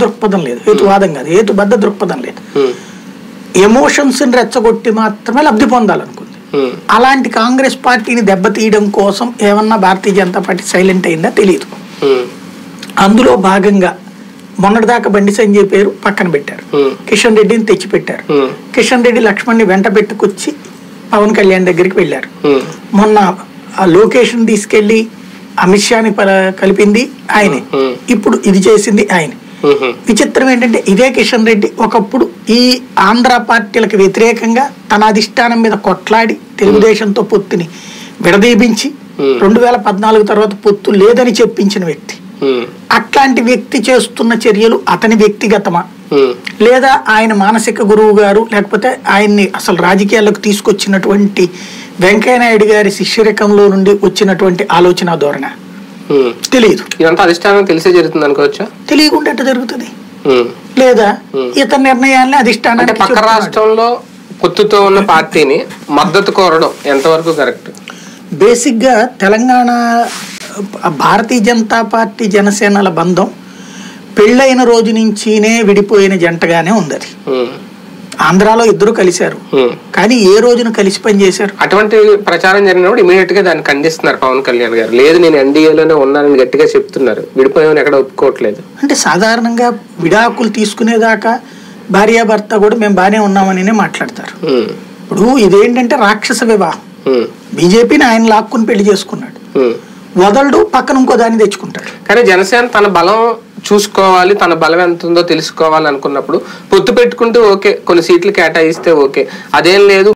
దృక్పథం లేదు హేతువాదం కాదు హేతుబద్ధ దృక్పథం లేదు ఉమ్, ఎమోషన్స్ రెచ్చగొట్టి మాత్రమే లబ్ధి పొందాలనుకుంది ఉమ్, అలాంటి కాంగ్రెస్ పార్టీని దెబ్బతీయడం కోసం ఏమన్నా భారతీయ జనతా పార్టీ సైలెంట్ అయిందా తెలియదు ఉమ్, అందులో భాగంగా మొన్నటిదాకా బండి సంజయ్ పేరు పక్కన పెట్టారు ఉమ్, కిషన్ రెడ్డిని తెచ్చిపెట్టారు ఉమ్, కిషన్ రెడ్డి లక్ష్మణ్ని వెంట పెట్టుకొచ్చి పవన్ కళ్యాణ్ దగ్గరికి వెళ్ళారు ఉమ్, మొన్న ఆ లోకేషన్ తీసుకెళ్లి అమిత్ షాని పల- కలిపింది ఆయనే ఉమ్, ఇప్పుడు ఇది చేసింది ఆయనే ఉమ్, విచిత్రం ఏంటంటే ఇదే కిషన్ రెడ్డి ఒకప్పుడు ఈ ఆంధ్ర పార్టీలకు వ్యతిరేకంగా తన అధిష్టానం మీద కొట్లాడి తెలుగుదేశంతో పొత్తుని విడదీపించి Hmm. రెండు వేల పద్నాలుగు తర్వాత పొత్తు లేదని చెప్పించిన వ్యక్తి ఉమ్, అట్లాంటి వ్యక్తి చేస్తున్న చర్యలు అతని వ్యక్తిగతమా ఉమ్, లేదా ఆయన మానసిక గురువు గారు లేకపోతే ఆయన్ని అసలు రాజకీయాల్లోకి తీసుకొచ్చినటువంటి వెంకయ్యనాయుడు గారి శిష్యరికంలో నుండి వచ్చినటువంటి ఆలోచన ధోరణ ఉమ్. తెలియదు ఇదంతా అధిష్టానం తెలిసే జరుగుతుంది అనుకోవచ్చా తెలియకుండా ఎట్ట జరుగుతుంది ఉమ్. లేదా Hmm. ఇతని నిర్ణయాల్ని అంటే అధిష్టానానికి పక్క చెప్తున్నాడు. రాష్ట్రంలో పొత్తుతో ఉన్న పార్టీని మద్దతు కోరడం ఎంతవరకు కరెక్ట్ బేసిక్ గా తెలంగాణ ఆ, భారతీయ జనతా పార్టీ జనసేనల బంధం పెళ్ళైన రోజు నుంచినే విడిపోయిన జంటగానే ఉంది అది ఆంధ్రాలో ఇద్దరు కలిశారు కానీ ఏ రోజున కలిసి పనిచేశారు అటువంటి ప్రచారం జరిగినప్పుడు ఇమీడియట్ గా దాన్ని ఖండిస్తున్నారు పవన్ కళ్యాణ్ గారు లేదు నేను ఎన్డీఏలోనే ఉన్నానని గట్టిగా చెప్తున్నారు విడిపోయామని ఎక్కడ ఒప్పుకోవట్లేదు అంటే సాధారణంగా విడాకులు తీసుకునేదాకా భార్యాభర్త కూడా మేము బాగానే ఉన్నామని మాట్లాడతారు ఉమ్, ఇప్పుడు ఇదేంటంటే రాక్షస వివాహం ఉమ్, బీజేపీని ఆయన లాక్కుని పెళ్లి చేసుకున్నాడు ఉమ్. వదలడు పక్కన ఇంకో దాన్ని తెచ్చుకుంటాడు కానీ జనసేన తన బలం చూసుకోవాలి తన బలం ఎంత ఉందో తెలుసుకోవాలి అనుకున్నప్పుడు పొత్తు పెట్టుకుంటే ఓకే కొన్ని సీట్లు కేటాయిస్తే ఓకే అదేం లేదు